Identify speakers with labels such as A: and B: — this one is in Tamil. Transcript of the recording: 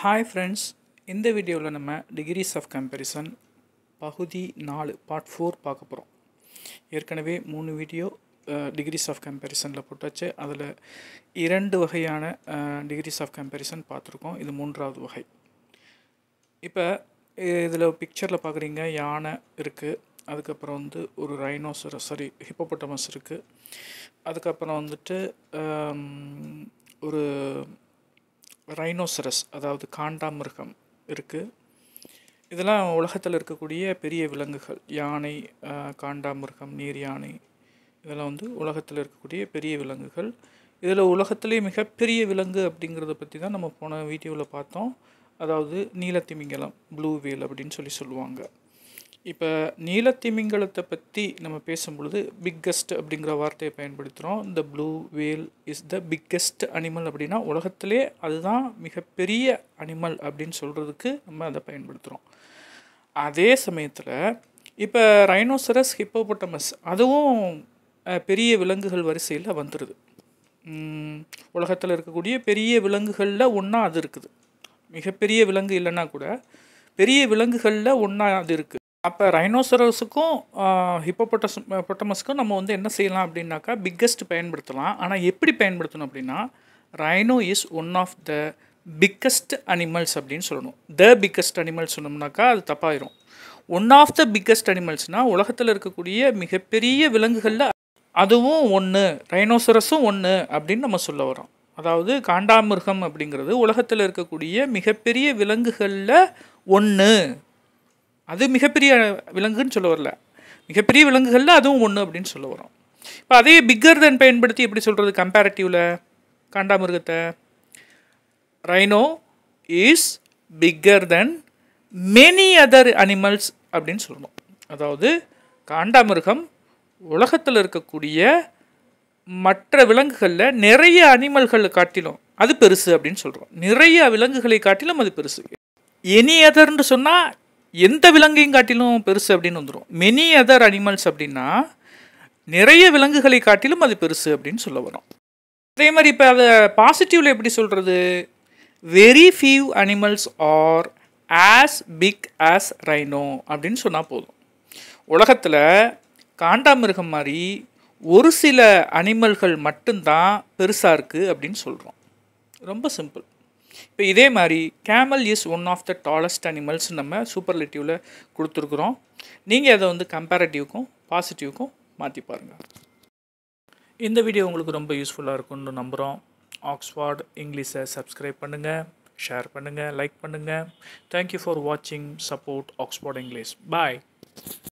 A: ஹாய் ஃப்ரெண்ட்ஸ் இந்த வீடியோவில் நம்ம டிகிரிஸ் ஆஃப் கம்பேரிசன் பகுதி நாலு பார்ட் ஃபோர் பார்க்க போகிறோம் ஏற்கனவே மூணு வீடியோ டிகிரிஸ் ஆஃப் கம்பேரிசனில் போட்டாச்சு அதில் இரண்டு வகையான டிகிரிஸ் ஆஃப் கம்பேரிசன் பார்த்துருக்கோம் இது மூன்றாவது வகை இப்போ இதில் பிக்சரில் பார்க்குறீங்க யானை இருக்குது அதுக்கப்புறம் வந்து ஒரு ரைனோசரஸ் சாரி ஹிப்போபொட்டமஸ் இருக்குது அதுக்கப்புறம் வந்துட்டு ஆம், ஒரு ரைனோசரஸ் அதாவது காண்டாமிருகம் இருக்குது இதெல்லாம் உலகத்தில் இருக்கக்கூடிய பெரிய விலங்குகள் யானை ஆஹ், காண்டாமிருகம் நீர் யானை இதெல்லாம் வந்து உலகத்தில் இருக்கக்கூடிய பெரிய விலங்குகள் இதில் உலகத்திலே மிகப்பெரிய விலங்கு அப்படிங்கிறத பற்றி தான் நம்ம போன வீடியோவில் பார்த்தோம் அதாவது நீலத்திமிங்கலம் ப்ளூ வேல் அப்படின்னு சொல்லி சொல்லுவாங்க இப்போ நீலத்திமிங்கலத்தை பற்றி நம்ம பேசும்பொழுது பிக்கஸ்ட் அப்படிங்கிற வார்த்தையை பயன்படுத்துகிறோம் இந்த blue whale is the biggest animal அப்படின்னா உலகத்திலே அதுதான் மிகப்பெரிய அனிமல் அப்படின்னு சொல்கிறதுக்கு நம்ம அதை பயன்படுத்துகிறோம் அதே சமயத்தில் இப்போ ரைனோசரஸ் ஹிப்போபொட்டமஸ் அதுவும் அஹ், பெரிய விலங்குகள் வரிசையில் வந்துடுது உலகத்தில் இருக்கக்கூடிய பெரிய விலங்குகளில் ஒன்றா அது இருக்குது மிகப்பெரிய விலங்கு இல்லைன்னா கூட பெரிய விலங்குகளில் ஒன்றா அது இருக்குது அப்போ ரைனோசரஸுக்கும் ஹிப்போபொட்டஸ் பொட்டமஸ்க்கும் நம்ம வந்து என்ன செய்யலாம் அப்படின்னாக்கா பிக்கஸ்ட் பயன்படுத்தலாம் ஆனால் எப்படி பயன்படுத்தணும் அப்படின்னா rhino is one of the biggest animals அப்படின்னு சொல்லணும் த பிக்கஸ்ட் அனிமல்ஸ் சொன்னோம்னாக்கா அது தப்பாயிரும் ஒன் ஆஃப் த பிக்கஸ்ட் அனிமல்ஸ்னால் உலகத்தில் இருக்கக்கூடிய மிகப்பெரிய விலங்குகளில் அதுவும் ஒன்று ரைனோசரஸும் ஒன்று அப்படின்னு நம்ம சொல்ல வரோம் அதாவது காண்டாமிருகம் அப்படிங்கிறது உலகத்தில் இருக்கக்கூடிய மிகப்பெரிய விலங்குகளில் ஒன்று அது மிகப்பெரிய விலங்குன்னு சொல்ல வரல மிகப்பெரிய விலங்குகளில் அதுவும் ஒன்று அப்படின்னு சொல்ல வரோம் இப்போ அதே பிக்கர் தென் பயன்படுத்தி எப்படி சொல்கிறது கம்பேரட்டிவில் காண்டாமிருகத்தை rhino is bigger than many other animals அப்படின்னு சொல்லணும் அதாவது காண்டாமிருகம் உலகத்தில் இருக்கக்கூடிய மற்ற விலங்குகளில் நிறைய அனிமல்களை காட்டிலும் அது பெருசு அப்படின்னு சொல்கிறோம் நிறைய விலங்குகளை காட்டிலும் அது பெருசு எனி அதர்ன்னு சொன்னால் எந்த விலங்கையும் காட்டிலும் பெருசு அப்படின்னு வந்துடும் மெனி அதர் அனிமல்ஸ் அப்படின்னா நிறைய விலங்குகளை காட்டிலும் அது பெருசு அப்படின்னு சொல்ல வரோம் அதே மாதிரி இப்போ அதை பாசிட்டிவில் எப்படி சொல்கிறது very few animals are as big as rhino அப்படின்னு சொன்னால் போதும் உலகத்தில் காண்டாமிருகம் மாதிரி ஒரு சில அனிமல்கள் மட்டும்தான் பெருசாக இருக்குது அப்படின்னு சொல்கிறோம் ரொம்ப சிம்பிள் இப்போ இதே மாதிரி camel is one of the tallest animals நம்ம சூப்பர்லேட்டிவில் கொடுத்துருக்குறோம் நீங்கள் அதை வந்து கம்பேரட்டிவ்க்கும் பாசிட்டிவ்க்கும் மாற்றி பாருங்கள் இந்த வீடியோ உங்களுக்கு ரொம்ப யூஸ்ஃபுல்லாக இருக்கும்னு நம்புகிறோம் ஆக்ஸ்ஃபார்ட் இங்கிலீஷை சப்ஸ்கிரைப் பண்ணுங்கள் ஷேர் பண்ணுங்கள் லைக் பண்ணுங்கள் தேங்க்யூ ஃபார் வாட்சிங் சப்போர்ட் ஆக்ஸ்ஃபோர்ட் இங்கிலீஷ் பாய்